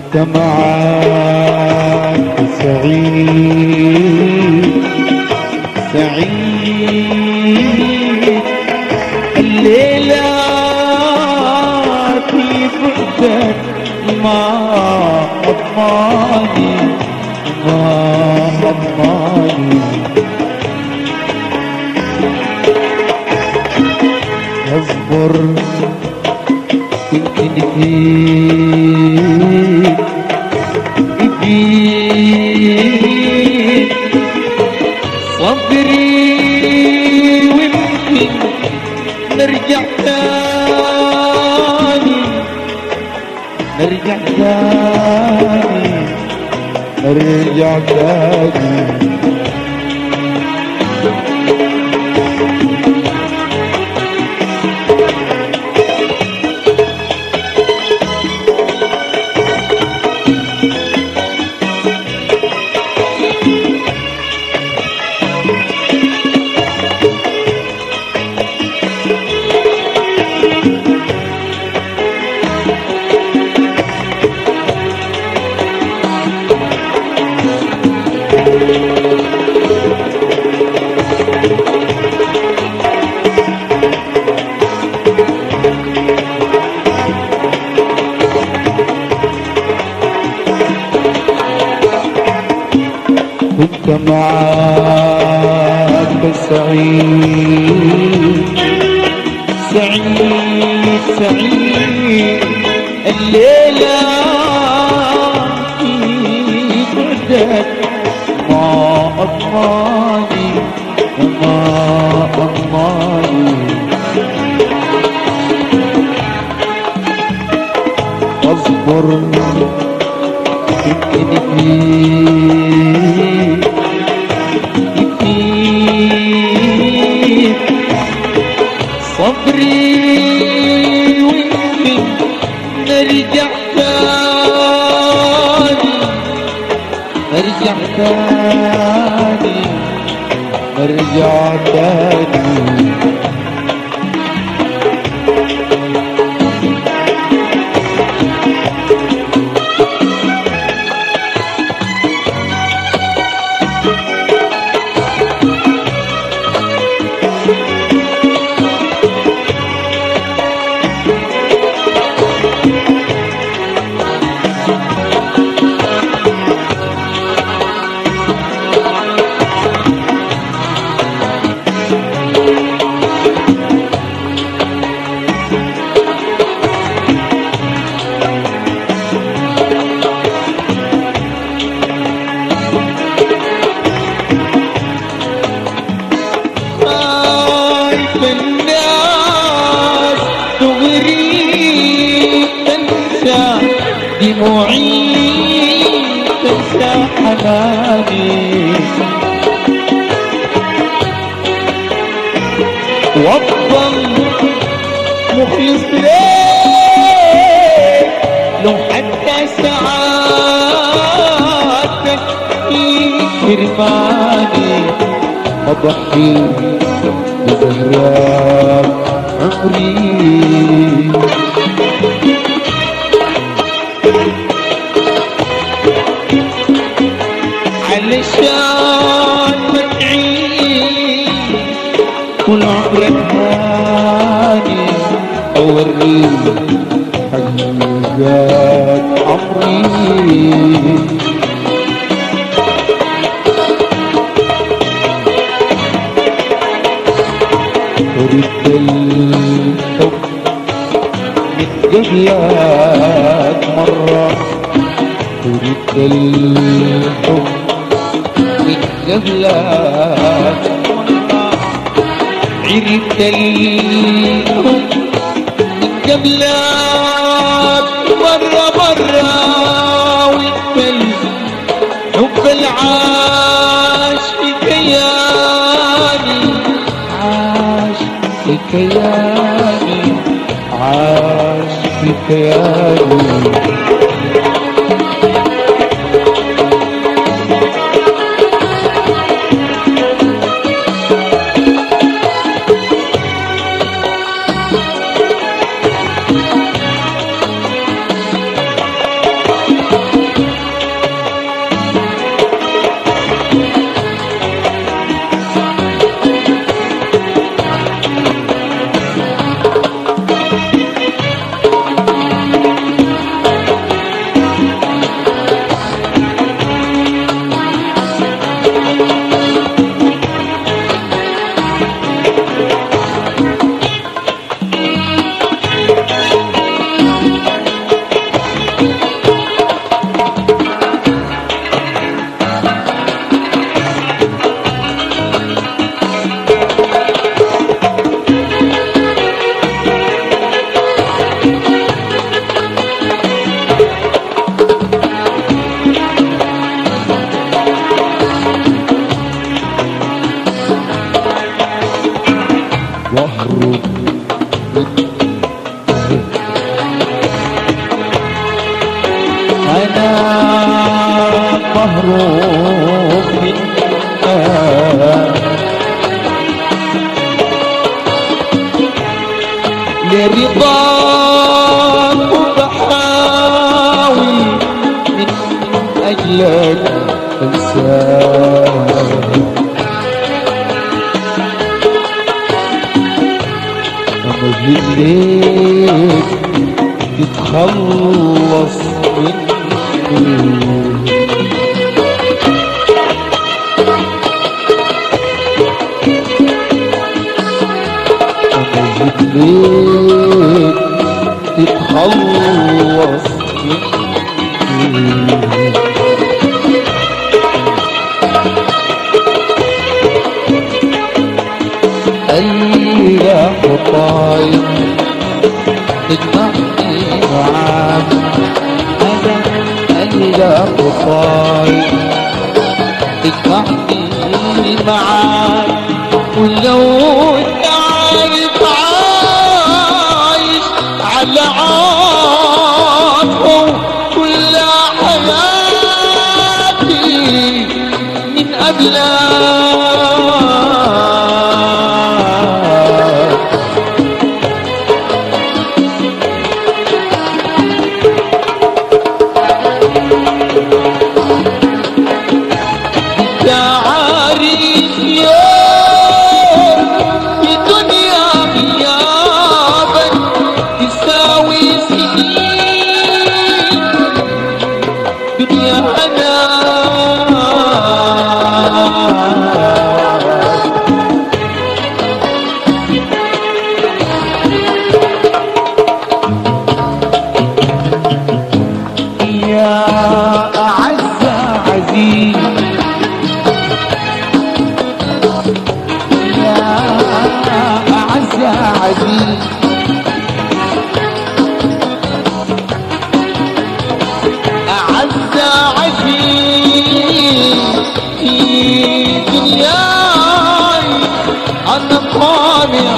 كنت معاك سعيد سعيد الليلة في بعدك ما أضماني ما أضماني اصبر يمكن فيك فيك صبري ويمكن نرجع تاني نرجع تاني نرجع تاني كنت معاك سعيد سعيد سعيد الليلة في بعدك ما أضماني ما أضماني أصبر يمكن فيك فيك صبري ويمكن نرجع تاني نرجع تاني نرجع تاني خايف الناس تغري تنسى دموعي تنسى حناني وافضل مخلص ليك لو حتى ساعاتك في حرماني أضحي بزهرات عمري علشان ما تعيش كل عمرك هاني أوريك حقيقات عمري ردت الحب من قبلك مرة ردت الحب من قبلك مرة عرفت الحب من قبلك مرة مرة وانت الحب العاش في كياني عاش في كياني عاش في كياني مهروب أنا مهروب منها لرضاك بحاول من أجلك أنساك أمجد ليك تتخلص مني أمجد ليك تتخلص مني ألا خطاي تجمعني معاك أنا ألا خطاي تجمعني معاك ولو انت عارف عايش على عاطفه كل حياتي من قبلك انت عارف يوم في دنيا غيابك تساوي سنين دنيا انا يا أعز عزيز يا أعز عزيز أعز عزيز في دنياي أنا قانع